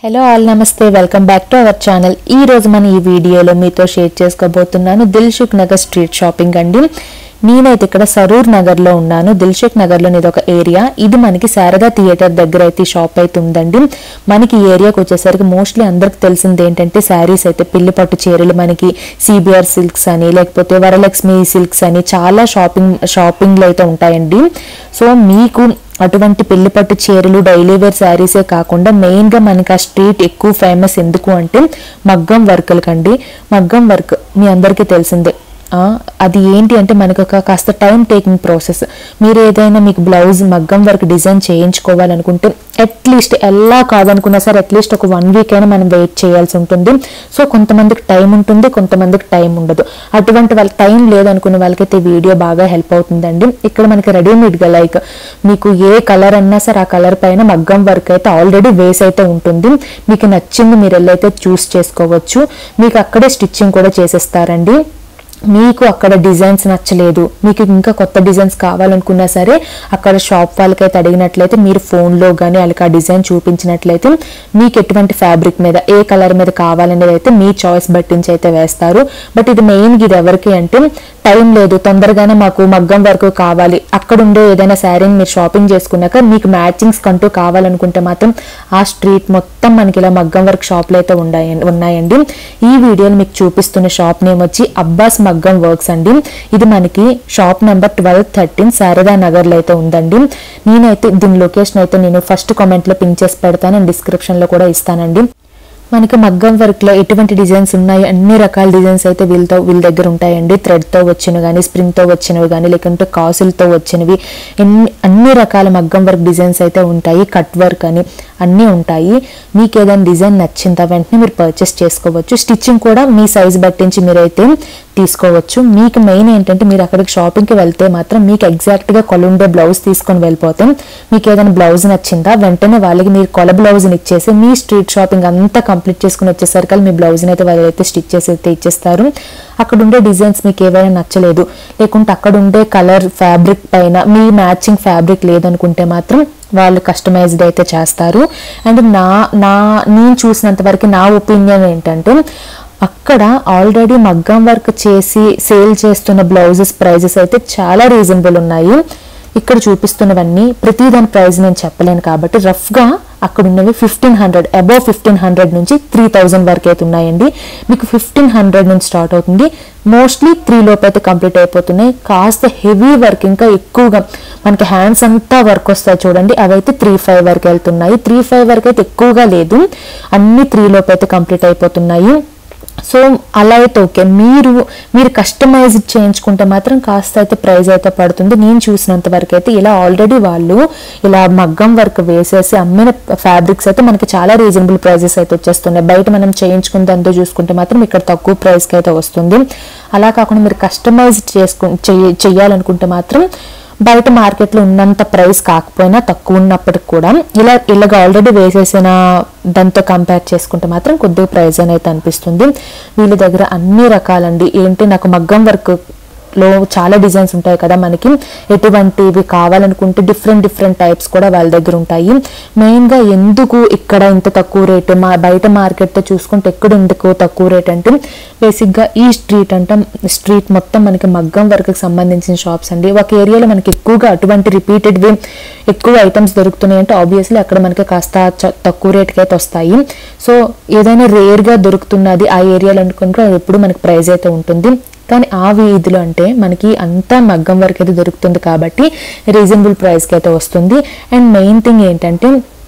Hello all నమస్తే welcome back to our channel ఈ రోజు మన ఈ వీడియోలో మీతో షేర్ చేసుకోబోతున్నాను దిల్షుక్ నగర్ స్ట్రీట్ షాపింగ్ అండి నేనైతే ఇక్కడ సరూర్ నగర్ లో ఉన్నాను దిల్షుక్ నగర్ లో ఇది ఒక ఏరియా ఇది మనకి శారదా థియేటర్ దగ్గర అయితే ఈ షాప్ అయితే ఉందండి మనకి ఈ ఏరియాకి వచ్చేసరికి మోస్ట్లీ అందరికి తెలిసింది ఏంటంటే శారీస్ అయితే పిల్లి పట్టు చీరలు మనకి సిబిఆర్ సిల్క్స్ అని లేకపోతే వరలక్ష్మి సిల్క్స్ అని చాలా షాపింగ్ షాపింగ్లు అయితే ఉంటాయండి సో మీకు అటువంటి పెళ్లి పట్టు చీరలు డైలీ వేర్ శారీసే కాకుండా మెయిన్ గా మనకి ఆ స్ట్రీట్ ఎక్కువ ఫేమస్ ఎందుకు అంటే మగ్గం వర్కులకండి మగ్గం వర్క్ మీ అందరికీ తెలిసిందే ఆ, అది ఏంటి అంటే మనకు ఒక కాస్త టైం టేకింగ్ ప్రాసెస్ మీరు ఏదైనా మీకు బ్లౌజ్ మగ్గం వర్క్ డిజైన్ చేయించుకోవాలనుకుంటే అట్లీస్ట్ ఎలా కాదనుకున్నా సరే అట్లీస్ట్ ఒక వన్ వీక్ అయినా మనం వెయిట్ చేయాల్సి ఉంటుంది సో కొంతమందికి టైం ఉంటుంది కొంతమందికి టైం ఉండదు అటువంటి వాళ్ళకి టైం లేదనుకున్న వాళ్ళకైతే ఈ వీడియో బాగా హెల్ప్ అవుతుందండి ఇక్కడ మనకి రెడీమేడ్ గా లైక్ మీకు ఏ కలర్ అన్నా సరే ఆ కలర్ పైన మగ్గం వర్క్ అయితే ఆల్రెడీ వేస్ అయితే ఉంటుంది మీకు నచ్చింది మీరు వెళ్ళైతే చూస్ చేసుకోవచ్చు మీకు అక్కడే స్టిచ్చింగ్ కూడా చేసేస్తారండి మీకు అక్కడ డిజైన్స్ నచ్చలేదు మీకు ఇంకా కొత్త డిజైన్స్ కావాలనుకున్నా సరే అక్కడ షాప్ వాళ్ళకైతే అడిగినట్లయితే మీరు ఫోన్లో కానీ వాళ్ళకి ఆ డిజైన్ చూపించినట్లయితే మీకు ఎటువంటి ఫ్యాబ్రిక్ మీద ఏ కలర్ మీద కావాలనేది అయితే మీ చాయిస్ బట్టించి అయితే వేస్తారు బట్ ఇది మెయిన్ ఇది ఎవరికి అంటే టైం లేదు తొందరగానే మాకు మగ్గం వరకు కావాలి అక్కడ ఉండే ఏదైనా శారీని మీరు షాపింగ్ చేసుకున్నాక మీకు మ్యాచింగ్స్ కంటూ కావాలనుకుంటే మాత్రం ఆ స్ట్రీట్ మొత్తం మనకి ఇలా మగ్గం వర్క్ షాప్లు అయితే ఉన్నాయి ఉన్నాయండి ఈ వీడియోలో మీకు చూపిస్తున్న షాప్ నేమ్ వచ్చి అబ్బాస్ మగ్గం వర్క్స్ అండి ఇది మనకి shop number twelve thirteen Sharada Nagar లో అయితే ఉందండి నేనైతే దీని లొకేషన్ అయితే నేను ఫస్ట్ కామెంట్ లో పిన్ చేసి పెడతాను అండ్ డిస్క్రిప్షన్ లో కూడా ఇస్తానండి మనకి మగ్గం వర్క్ లో ఎటువంటి డిజైన్స్ ఉన్నాయి అన్ని రకాల డిజైన్స్ అయితే వీళ్ళతో వీళ్ళ దగ్గర ఉంటాయండి థ్రెడ్ తో వచ్చినవి కానీ స్ప్రింగ్ తో వచ్చినవి కానీ లేకుంటే కాసులతో వచ్చినవి ఎన్ని అన్ని రకాల మగ్గం వర్క్ డిజైన్స్ అయితే ఉంటాయి కట్ వర్క్ అని అన్నీ ఉంటాయి మీకు ఏదైనా డిజైన్ నచ్చిందా వెంటనే మీరు పర్చేస్ చేసుకోవచ్చు స్టిచ్చింగ్ కూడా మీ సైజ్ బట్టించి మీరైతే తీసుకోవచ్చు మీకు మెయిన్ ఏంటంటే మీరు అక్కడికి షాపింగ్కి వెళ్తే మాత్రం మీకు ఎగ్జాక్ట్గా కొలుండే బ్లౌజ్ తీసుకొని వెళ్ళిపోతే మీకు ఏదైనా బ్లౌజ్ నచ్చిందా వెంటనే వాళ్ళకి మీరు కొల బ్లౌజ్ని ఇచ్చేసి మీ స్ట్రీట్ షాపింగ్ అంతా కంప్లీట్ చేసుకుని వచ్చేసరికి మీ బ్లౌజ్ని అయితే వాళ్ళు అయితే స్టిచ్ చేసి అయితే ఇచ్చేస్తారు అక్కడ ఉండే డిజైన్స్ మీకు ఏవైనా నచ్చలేదు లేకుంటే అక్కడ ఉండే కలర్ ఫ్యాబ్రిక్ పైన మీ మ్యాచింగ్ ఫ్యాబ్రిక్ లేదనుకుంటే మాత్రం వాళ్ళు కస్టమైజ్డ్ అయితే చేస్తారు అండ్ నా నా నేను చూసినంత వరకు నా ఒపీనియన్ ఏంటంటే అక్కడ ఆల్రెడీ మగ్గం వర్క్ చేసి సేల్ చేస్తున్న బ్లౌజెస్ ప్రైజెస్ అయితే చాలా రీజనబుల్ ఉన్నాయి ఇక్కడ చూపిస్తున్నవన్నీ ప్రతి దాని ప్రైస్ నేను చెప్పలేను కాబట్టి రఫ్ గా అక్కడ ఉన్నవి fifteen hundred above fifteen hundred నుంచి త్రీ థౌజండ్ వరకు అయితే ఉన్నాయండి మీకు ఫిఫ్టీన్ హండ్రెడ్ నుంచి స్టార్ట్ అవుతుంది మోస్ట్లీ త్రీ లోపు అయితే కంప్లీట్ అయిపోతున్నాయి కాస్త హెవీ వర్క్ ఇంకా ఎక్కువగా మనకి హ్యాండ్స్ అంతా వర్క్ వస్తాయి చూడండి అవైతే త్రీ ఫైవ్ వరకు వెళ్తున్నాయి త్రీ ఫైవ్ వరకు అయితే ఎక్కువగా లేదు అన్ని త్రీ లోపు అయితే కంప్లీట్ అయిపోతున్నాయి సో అలా అయితే ఓకే మీరు మీరు కస్టమైజ్ చేయించుకుంటే మాత్రం కాస్త అయితే ప్రైస్ అయితే పడుతుంది నేను చూసినంత వరకు అయితే ఇలా ఆల్రెడీ వాళ్ళు ఇలా మగ్గం వర్క్ వేసేసి అమ్మిన ఫ్యాబ్రిక్స్ అయితే మనకి చాలా రీజనబుల్ ప్రైజెస్ అయితే వచ్చేస్తున్నాయి బయట మనం చేయించుకున్న దాంతో చూసుకుంటే మాత్రం ఇక్కడ తక్కువ ప్రైస్కి అయితే వస్తుంది అలా కాకుండా మీరు కస్టమైజ్ చేసుకు చెయ్య- చెయ్యాలనుకుంటే మాత్రం బయట మార్కెట్లో ఉన్నంత ప్రైస్ కాకపోయినా తక్కువ ఉన్నప్పటికి కూడా ఇలా ఇలాగ ఆల్రెడీ వేసేసిన దాంతో కంపేర్ చేసుకుంటే మాత్రం కొద్దిగా ప్రైస్ అనేది అనిపిస్తుంది వీళ్ళ దగ్గర అన్ని రకాలండి ఏంటి నాకు మగ్గం వర్క్ లో చాలా డిజైన్స్ ఉంటాయి కదా మనకి ఎటువంటివి కావాలనుకుంటే డిఫరెంట్ డిఫరెంట్ టైప్స్ కూడా వాళ్ళ దగ్గర ఉంటాయి మెయిన్ గా ఎందుకు ఇక్కడ ఇంత తక్కువ రేటు మా బయట మార్కెట్ తో చూసుకుంటే ఎక్కడ ఎందుకు తక్కువ రేట్ అంటే బేసిక్ గా ఈ స్ట్రీట్ అంటే స్ట్రీట్ మొత్తం మనకి మగ్గం వర్క్ కి సంబంధించిన షాప్స్ అండి ఒక ఏరియాలో మనకి ఎక్కువగా అటువంటి రిపీటెడ్ వి ఎక్కువ ఐటమ్స్ దొరుకుతున్నాయి అంటే ఆబ్వియస్లీ అక్కడ మనకి కాస్త చ- తక్కువ రేట్కి అయితే వస్తాయి సో ఏదైనా రేర్ గా దొరుకుతున్నది ఆ ఏరియాలో అనుకుంటే అది ఎప్పుడు మనకి ప్రైస్ అయితే ఉంటుంది కానీ ఆ వీధిలో అంటే మనకి అంతా మగ్గం వరకు అయితే దొరుకుతుంది కాబట్టి రీజనబుల్ ప్రైస్కి అయితే వస్తుంది అండ్ మెయిన్ థింగ్ ఏంటంటే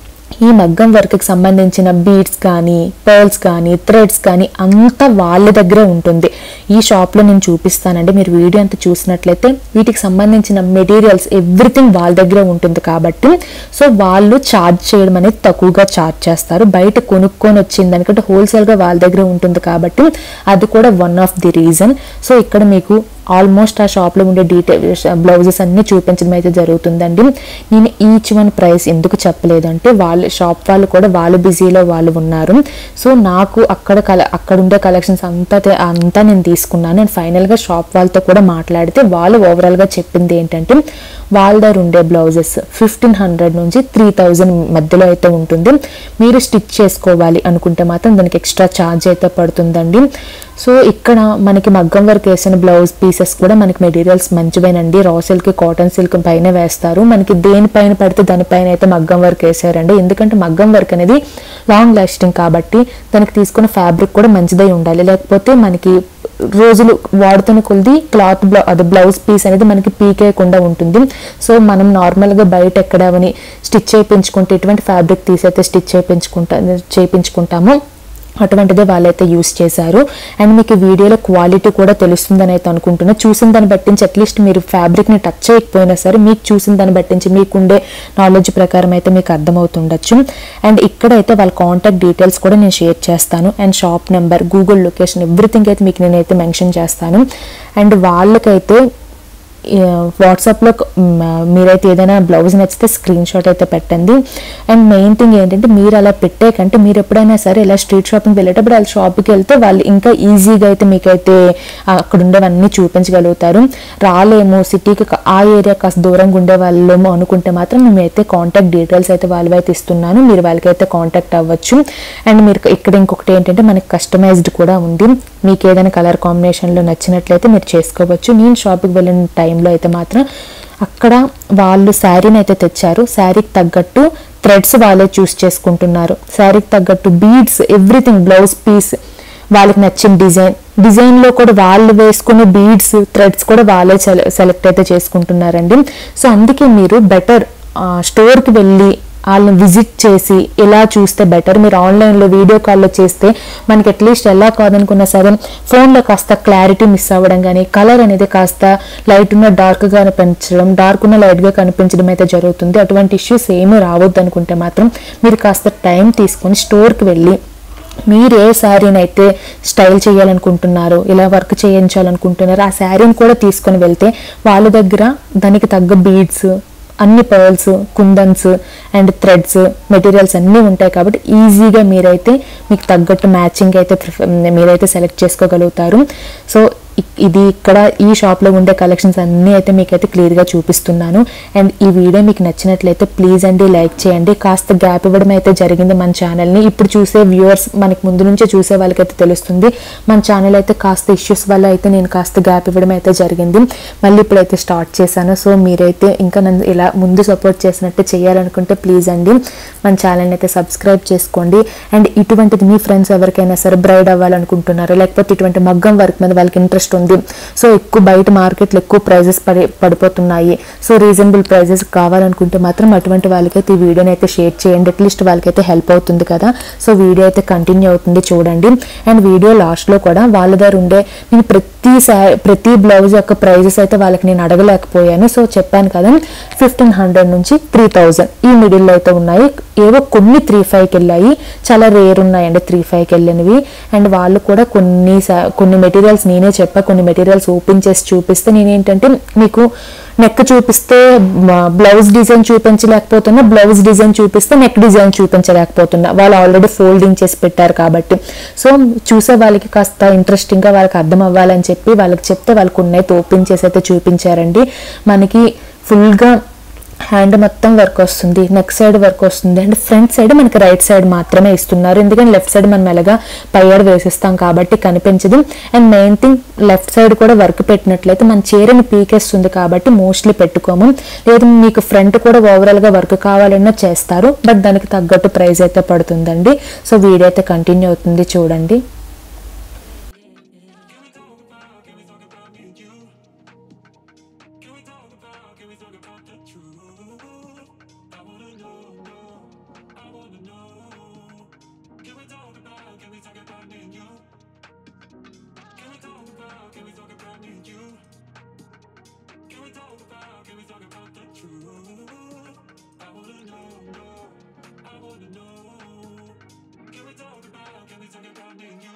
ఈ మగ్గం వర్క్కి సంబంధించిన బీడ్స్ కానీ పర్ల్స్ కానీ థ్రెడ్స్ కానీ అంతా వాళ్ళ దగ్గరే ఉంటుంది ఈ షాప్లో నేను చూపిస్తానండి మీరు వీడియో అంతా చూసినట్లయితే వీటికి సంబంధించిన మెటీరియల్స్ ఎవ్రీథింగ్ వాళ్ళ దగ్గరే ఉంటుంది కాబట్టి సో వాళ్ళు ఛార్జ్ చేయడం అనేది తక్కువగా ఛార్జ్ చేస్తారు బయట కొనుక్కొని వచ్చింది దానికంటే హోల్సేల్గా వాళ్ళ దగ్గర ఉంటుంది కాబట్టి అది కూడా one of the reason so ఇక్కడ మీకు ఆల్మోస్ట్ ఆ షాప్లో ఉండే డీటెయిల్స్ బ్లౌజెస్ అన్నీ చూపించడం అయితే జరుగుతుందండి నేను ఈచ్ వన్ ప్రైస్ ఎందుకు చెప్పలేదంటే వాళ్ళు షాప్ వాళ్ళు కూడా వాళ్ళు బిజీలో వాళ్ళు ఉన్నారు సో నాకు అక్కడ కల అక్కడ ఉండే కలెక్షన్స్ అంతా తే- అంతా నేను తీసుకున్నాను అండ్ ఫైనల్గా షాప్ వాళ్ళతో కూడా మాట్లాడితే వాళ్ళు ఓవరాల్గా చెప్పింది ఏంటంటే వాళ్ళ దగ్గర ఉండే బ్లౌజెస్ ఫిఫ్టీన్ హండ్రెడ్ నుంచి త్రీ థౌజండ్ మధ్యలో అయితే ఉంటుంది మీరు స్టిచ్ చేసుకోవాలి అనుకుంటే మాత్రం దానికి ఎక్స్ట్రా ఛార్జ్ అయితే పడుతుందండి సో ఇక్కడ మనకి మగ్గం వర్క్ వేసిన బ్లౌజ్ పీసెస్ కూడా మనకి materials మంచివేనండి raw silk cotton silk పైన వేస్తారు మనకి దేనిపైన పడితే దానిపైన అయితే మగ్గం వర్క్ వేసారండి ఎందుకంటే మగ్గం వర్క్ అనేది లాంగ్ లాస్టింగ్ కాబట్టి దానికి తీసుకున్న ఫ్యాబ్రిక్ కూడా మంచిదై ఉండాలి లేకపోతే మనకి రోజులు వాడుతున్న కొద్ది క్లాత్ బ్లౌ అది బ్లౌజ్ పీస్ అనేది మనకి పీకేయకుండా ఉంటుంది సో మనం నార్మల్గా బయట ఎక్కడవని స్టిచ్ చేయించుకుంటే ఎటువంటి ఫ్యాబ్రిక్ తీసైతే స్టిచ్ చేయించుకుంటా చేయించుకుంటామో అటువంటిదే వాళ్ళైతే యూస్ చేశారు అండ్ మీకు ఈ వీడియోలో క్వాలిటీ కూడా తెలుస్తుందని అయితే అనుకుంటున్నా చూసిన దాన్ని బట్టించి అట్లీస్ట్ మీరు ఫ్యాబ్రిక్ని టచ్ చేయకపోయినా సరే మీకు చూసిన దాన్ని బట్టించి మీకుండే నాలెడ్జ్ ప్రకారం అయితే మీకు అర్థమవుతుండొచ్చు అండ్ ఇక్కడైతే వాళ్ళ కాంటాక్ట్ డీటెయిల్స్ కూడా నేను షేర్ చేస్తాను and shop number Google location everything అయితే మీకు నేనైతే మెన్షన్ చేస్తాను అండ్ వాళ్ళకైతే వాట్సాప్లో మీరైతే ఏదైనా బ్లౌజ్ నచ్చితే స్క్రీన్ షాట్ అయితే పెట్టండి అండ్ మెయిన్ థింగ్ ఏంటంటే మీరు అలా పెట్టే కంటే మీరు ఎప్పుడైనా సరే ఇలా స్ట్రీట్ షాపింగ్ వెళ్ళేటప్పుడు వాళ్ళ షాప్కి వెళ్తే వాళ్ళు ఇంకా ఈజీగా అయితే మీకైతే అక్కడ ఉండేవన్నీ చూపించగలుగుతారు రాలేము సిటీకి ఆ ఏరియా కాస్త దూరంగా ఉండే వాళ్ళేమో అనుకుంటే మాత్రం మేమైతే కాంటాక్ట్ డీటెయిల్స్ అయితే వాళ్ళవి అయితే ఇస్తున్నాను మీరు వాళ్ళకైతే కాంటాక్ట్ అవ్వచ్చు అండ్ మీరు ఇక్కడ ఇంకొకటి ఏంటంటే మనకి కస్టమైజ్డ్ కూడా ఉంది మీకు ఏదైనా కలర్ కాంబినేషన్లో నచ్చినట్లయితే మీరు చేసుకోవచ్చు నేను షాప్కి వెళ్ళిన టైంలో అయితే మాత్రం అక్కడ వాళ్ళు శారీని అయితే తెచ్చారు శారీకి తగ్గట్టు థ్రెడ్స్ వాళ్ళే చూస్ చేసుకుంటున్నారు శారీకి తగ్గట్టు బీడ్స్ ఎవ్రీథింగ్ బ్లౌజ్ పీస్ వాళ్ళకి నచ్చిన డిజైన్ డిజైన్ లో కూడా వాళ్ళు వేసుకునే బీడ్స్ థ్రెడ్స్ కూడా వాళ్ళే సెలెక్ట్ అయితే చేసుకుంటున్నారండి సో అందుకే మీరు బెటర్ స్టోర్కి వెళ్ళి వాళ్ళని విజిట్ చేసి ఎలా చూస్తే బెటర్ మీరు ఆన్లైన్లో వీడియో కాల్లో చేస్తే మనకి అట్లీస్ట్ ఎలా కాదనుకున్నా సరే ఫోన్లో కాస్త క్లారిటీ మిస్ అవ్వడం కానీ కలర్ అనేది కాస్త లైట్ ఉన్న డార్క్గా కనిపించడం డార్క్ ఉన్న లైట్గా కనిపించడం అయితే జరుగుతుంది అటువంటి ఇష్యూస్ ఏమీ రావద్దు అనుకుంటే మాత్రం మీరు కాస్త టైం తీసుకొని స్టోర్కి వెళ్ళి మీరు ఏ శారీని అయితే స్టైల్ చేయాలనుకుంటున్నారో ఇలా వర్క్ చేయించాలనుకుంటున్నారో ఆ శారీని కూడా తీసుకొని వెళ్తే వాళ్ళ దగ్గర దానికి తగ్గ బీడ్స్ అన్ని pearls kundans and threads materials అన్నీ ఉంటాయి కాబట్టి ఈజీగా మీరైతే మీకు తగ్గట్టు మ్యాచింగ్ అయితే ప్రిఫ- మీరైతే సెలెక్ట్ చేసుకోగలుగుతారు సో ఇ- ఇది ఇక్కడ ఈ షాప్లో ఉండే కలెక్షన్స్ అన్నీ అయితే మీకైతే క్లియర్గా చూపిస్తున్నాను అండ్ ఈ వీడియో మీకు నచ్చినట్లయితే ప్లీజ్ అండి లైక్ చేయండి కాస్త గ్యాప్ ఇవ్వడం అయితే జరిగింది మన ఛానల్ని ఇప్పుడు చూసే వ్యూవర్స్ మనకి ముందు నుంచే చూసే వాళ్ళకైతే తెలుస్తుంది మన ఛానల్ అయితే కాస్త ఇష్యూస్ వల్ల అయితే నేను కాస్త గ్యాప్ ఇవ్వడం అయితే జరిగింది మళ్ళీ ఇప్పుడైతే స్టార్ట్ చేశాను సో మీరైతే ఇంకా నన్ను ఇలా ముందు సపోర్ట్ చేసినట్టు చేయాలనుకుంటే ప్లీజ్ అండి మన ఛానల్ని అయితే సబ్స్క్రైబ్ చేసుకోండి అండ్ ఇటువంటిది మీ ఫ్రెండ్స్ ఎవరికైనా సరే బ్రైడ్ అవ్వాలనుకుంటున్నారు లేకపోతే ఇటువంటి మగ్గం వర్క్ మీద వాళ్ళకి ఇంట్రెస్ట్ ఉంది సో ఎక్కువ బయట మార్కెట్లో ఎక్కువ ప్రైజెస్ పడి పడిపోతున్నాయి సో రీజనబుల్ ప్రైజెస్ కావాలనుకుంటే మాత్రం అటువంటి వాళ్ళకైతే ఈ వీడియోని అయితే షేర్ చేయండి అట్లీస్ట్ వాళ్ళకైతే హెల్ప్ అవుతుంది కదా సో వీడియో అయితే కంటిన్యూ అవుతుంది చూడండి అండ్ వీడియో లాస్ట్లో కూడా వాళ్ళ దగ్గర ఉండే నేను ప్రతి సా- ప్రతి బ్లౌజ్ యొక్క ప్రైజెస్ అయితే వాళ్ళకి నేను అడగలేకపోయాను సో చెప్పాను కదా ఫిఫ్టీన్ హండ్రెడ్ నుంచి త్రీ థౌజండ్ ఈ మిడిల్లో అయితే ఉన్నాయి ఏవో కొన్ని త్రీ ఫైవ్కి వెళ్ళాయి చాలా రేర్ ఉన్నాయండి త్రీ ఫైవ్కి వెళ్ళినవి అండ్ వాళ్ళు కూడా కొన్ని సా- కొన్ని మెటీరియల్స్ నేనే చెప్పా కొన్ని మెటీరియల్స్ ఓపెన్ చేసి చూపిస్తే నేనేంటంటే మీకు నెక్ చూపిస్తే బ్లౌజ్ డిజైన్ చూపించలేకపోతున్నా బ్లౌజ్ డిజైన్ చూపిస్తే నెక్ డిజైన్ చూపించలేకపోతున్నా వాళ్ళు ఆల్రెడీ ఫోల్డింగ్ చేసి పెట్టారు కాబట్టి సో చూసే వాళ్ళకి కాస్త ఇంట్రెస్టింగ్గా వాళ్ళకి అర్థం అవ్వాలని చెప్పి వాళ్ళకి చెప్తే వాళ్ళకి ఉన్నైతే ఓపెన్ చేసి అయితే చూపించారండి మనకి ఫుల్గా హ్యాండ్ మొత్తం వర్క్ వస్తుంది నెక్ సైడ్ వర్క్ వస్తుంది అండ్ ఫ్రంట్ సైడ్ మనకి రైట్ సైడ్ మాత్రమే ఇస్తున్నారు ఎందుకంటే లెఫ్ట్ సైడ్ మనం ఎలాగా పైయాడు వేసిస్తాం కాబట్టి కనిపించదు and main thing left side కూడా వర్క్ పెట్టినట్లయితే మన చీరని పీకేస్తుంది కాబట్టి మోస్ట్లీ పెట్టుకోము లేదు మీకు ఫ్రంట్ కూడా ఓవరాల్ గా వర్క్ కావాలన్నా చేస్తారు బట్ దానికి తగ్గట్టు ప్రైస్ అయితే పడుతుందండి సో వీడియో అయితే కంటిన్యూ అవుతుంది చూడండి Can we talk about, can we talk about me and you?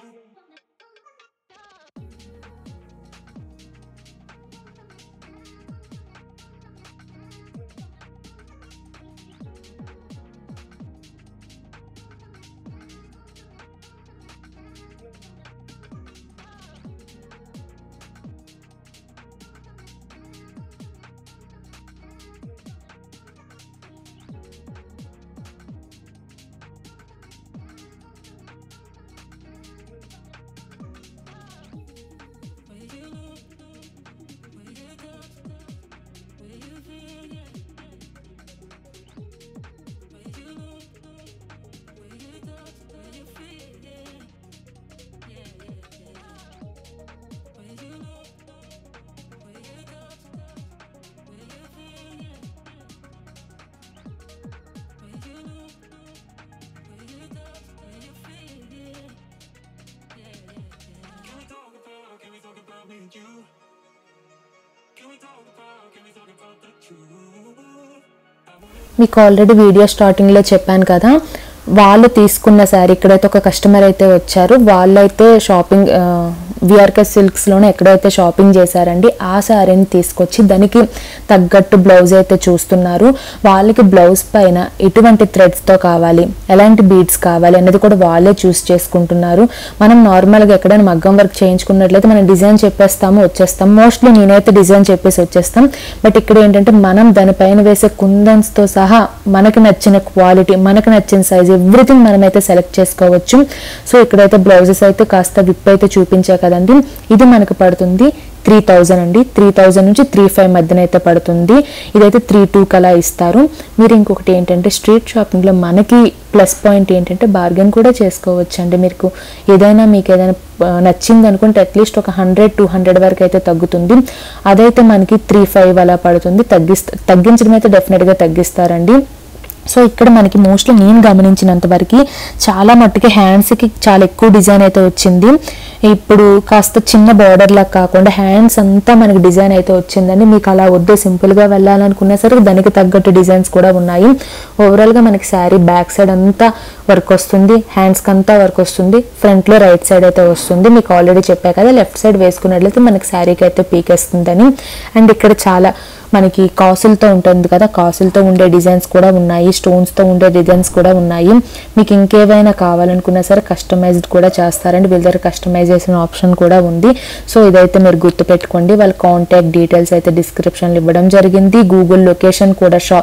మీకు ఆల్రెడీ వీడియో స్టార్టింగ్లో చెప్పాను కదా వాళ్ళు తీసుకున్న శారీ ఇక్కడైతే ఒక కస్టమర్ అయితే వచ్చారు వాళ్ళైతే షాపింగ్ విఆర్కే సిల్క్స్లోనే ఎక్కడైతే షాపింగ్ చేశారండి ఆ శారీని తీసుకొచ్చి దానికి తగ్గట్టు బ్లౌజ్ అయితే చూస్తున్నారు వాళ్ళకి బ్లౌజ్ పైన ఎటువంటి థ్రెడ్స్తో కావాలి ఎలాంటి బీడ్స్ కావాలి అనేది కూడా వాళ్ళే చూస్ చేసుకుంటున్నారు మనం నార్మల్గా ఎక్కడైనా మగ్గం వర్క్ చేయించుకున్నట్లయితే మనం డిజైన్ చెప్పేస్తాము వచ్చేస్తాం మోస్ట్లీ నేనైతే డిజైన్ చెప్పేసి వచ్చేస్తాం బట్ ఇక్కడ ఏంటంటే మనం దానిపైన వేసే కుందన్స్తో సహా మనకి నచ్చిన క్వాలిటీ మనకి నచ్చిన సైజ్ ఎవ్రీథింగ్ మనమైతే సెలెక్ట్ చేసుకోవచ్చు సో ఇక్కడైతే బ్లౌజెస్ అయితే కాస్త విప్ అయితే చూపించా కదండి ఇది మనకు పడుతుంది త్రీ థౌజండ్ అండి త్రీ థౌజండ్ నుంచి త్రీ ఫైవ్ మధ్యన అయితే పడుతుంది ఇదైతే త్రీ టూ కలా ఇస్తారు మీరు ఇంకొకటి ఏంటంటే స్ట్రీట్ షాపింగ్లో మనకి ప్లస్ పాయింట్ ఏంటంటే బార్గెన్ కూడా చేసుకోవచ్చు అండి మీకు ఏదైనా మీకు ఏదైనా ఆ, నచ్చింది అనుకుంటే అట్లీస్ట్ ఒక హండ్రెడ్ టూ హండ్రెడ్ వరకు అయితే తగ్గుతుంది అదైతే మనకి త్రీ ఫైవ్ అలా పడుతుంది తగ్గిస్త తగ్గించడం అయితే డెఫినెట్గా తగ్గిస్తారండి సో ఇక్కడ మనకి మోస్ట్లీ నేను గమనించినంత వరకు చాలా మట్టుకి హ్యాండ్స్కి చాలా ఎక్కువ డిజైన్ అయితే వచ్చింది ఇప్పుడు కాస్త చిన్న బార్డర్ లాగా కాకుండా హ్యాండ్స్ అంతా మనకి డిజైన్ అయితే వచ్చిందండి మీకు అలా వద్దు సింపుల్గా వెళ్ళాలనుకున్నా సరే దానికి తగ్గట్టు డిజైన్స్ కూడా ఉన్నాయి ఓవరాల్గా మనకి శారీ బ్యాక్ సైడ్ అంతా వర్క్ వస్తుంది హ్యాండ్స్కి అంతా వర్క్ వస్తుంది ఫ్రంట్లో రైట్ సైడ్ అయితే వస్తుంది మీకు ఆల్రెడీ చెప్పా కదా లెఫ్ట్ సైడ్ వేసుకున్నట్లయితే మనకి శారీకి అయితే పీకేస్తుందని అండ్ ఇక్కడ చాలా మనకి కాసులతో ఉంటుంది కదా కాసులతో ఉండే డిజైన్స్ కూడా ఉన్నాయి స్టోన్స్తో ఉండే డిజైన్స్ కూడా ఉన్నాయి మీకు ఇంకేవైనా కావాలనుకున్నా సరే కస్టమైజ్డ్ కూడా చేస్తారండి వీళ్ళ దగ్గర కస్టమైజేషన్ ఆప్షన్ కూడా ఉంది సో ఇదైతే మీరు గుర్తుపెట్టుకోండి వాళ్ళ కాంటాక్ట్ డీటెయిల్స్ అయితే డిస్క్రిప్షన్లో ఇవ్వడం జరిగింది గూగుల్ లొకేషన్ కూడా షా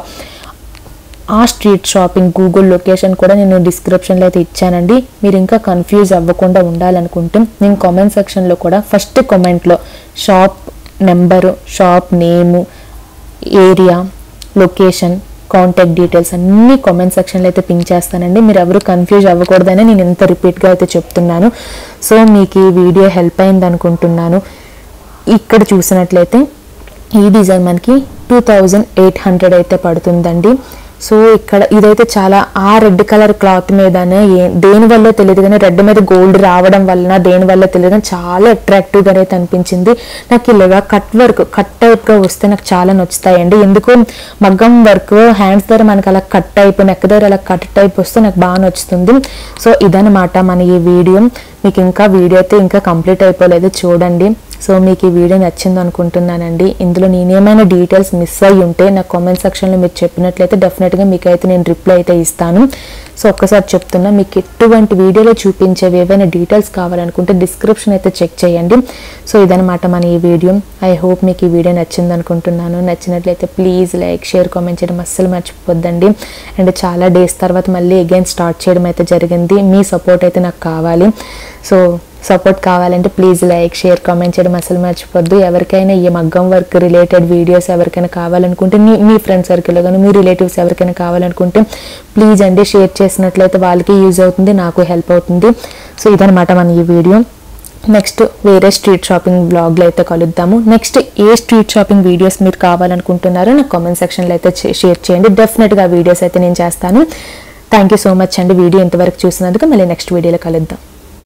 ఆ స్ట్రీట్ షాపింగ్ గూగుల్ లొకేషన్ కూడా నేను డిస్క్రిప్షన్లో అయితే ఇచ్చానండి మీరు ఇంకా కన్ఫ్యూజ్ అవ్వకుండా ఉండాలనుకుంటే నేను కామెంట్ సెక్షన్లో కూడా ఫస్ట్ కామెంట్లో shop number shop name area location contact details అన్ని కామెంట్ సెక్షన్లో అయితే పింక్ చేస్తానండి మీరు ఎవరు కన్ఫ్యూజ్ అవ్వకూడదని నేను ఇంత రిపీట్గా అయితే చెప్తున్నాను సో మీకు ఈ వీడియో హెల్ప్ అయింది అనుకుంటున్నాను ఇక్కడ చూసినట్లయితే ఈ డిజైన్ మనకి టూ థౌజండ్ ఎయిట్ హండ్రెడ్ అయితే పడుతుందండి సో ఇక్కడ ఇదైతే చాలా ఆ రెడ్ కలర్ క్లాత్ మీదనే ఏ- దేని వల్ల తెలియదు కానీ రెడ్ మీద గోల్డ్ రావడం వలన దేని వల్ల తెలియదు కానీ చాలా అట్రాక్టివ్గా అయితే అనిపించింది నాకు ఇలాగా కట్ వర్క్ కట్ టైప్గా వస్తే నాకు చాలా నచ్చుతాయండి ఎందుకు మగ్గం వర్క్ హ్యాండ్స్ దగ్గర మనకి అలా కట్ అయిపోయి నెక్ దగ్గర అలా కట్ టైప్ వస్తే నాకు బాగా నచ్చుతుంది సో ఇదనమాట మన ఈ వీడియో మీకు ఇంకా వీడియో అయితే ఇంకా కంప్లీట్ అయిపోలేదు చూడండి సో మీకు ఈ వీడియో నచ్చింది అనుకుంటున్నానండి ఇందులో నేనేమైనా డీటెయిల్స్ మిస్ అయ్యి ఉంటే నా కామెంట్ సెక్షన్లో మీరు చెప్పినట్లయితే డెఫినెట్గా మీకు అయితే నేను రిప్లై అయితే ఇస్తాను సో ఒక్కసారి చెప్తున్నా మీకు ఎటువంటి వీడియోలో చూపించేవి ఏవైనా డీటెయిల్స్ కావాలనుకుంటే డిస్క్రిప్షన్ అయితే చెక్ చేయండి సో ఇదనమాట మన ఈ వీడియో ఐ హోప్ మీకు ఈ వీడియో నచ్చింది అనుకుంటున్నాను నచ్చినట్లయితే ప్లీజ్ లైక్ షేర్ కామెంట్ చేయడం అస్సలు మర్చిపోద్దండి అండ్ చాలా డేస్ తర్వాత మళ్ళీ అగైన్ స్టార్ట్ చేయడం అయితే జరిగింది మీ సపోర్ట్ అయితే నాకు కావాలి సో సపోర్ట్ కావాలంటే ప్లీజ్ లైక్ షేర్ కామెంట్ చేయడం అసలు మర్చిపోద్దు ఎవరికైనా ఈ మగ్గం వర్క్ రిలేటెడ్ వీడియోస్ ఎవరికైనా కావాలనుకుంటే మీ మీ ఫ్రెండ్ సర్కిల్లో కానీ మీ రిలేటివ్స్ ఎవరికైనా కావాలనుకుంటే ప్లీజ్ అండి షేర్ చేసినట్లయితే వాళ్ళకి యూజ్ అవుతుంది నాకు హెల్ప్ అవుతుంది సో ఇదనమాట మన ఈ వీడియో నెక్స్ట్ వేరే స్ట్రీట్ షాపింగ్ బ్లాగ్లో అయితే కలుద్దాము నెక్స్ట్ ఏ స్ట్రీట్ షాపింగ్ వీడియోస్ మీరు కావాలనుకుంటున్నారో నాకు కామెంట్ సెక్షన్లో అయితే చే- షేర్ చేయండి డెఫినెట్గా వీడియోస్ అయితే నేను చేస్తాను థ్యాంక్ యూ సో మచ్ అండి వీడియో ఇంతవరకు చూసినందుకు మళ్ళీ నెక్స్ట్ వీడియోలో కలుద్దాం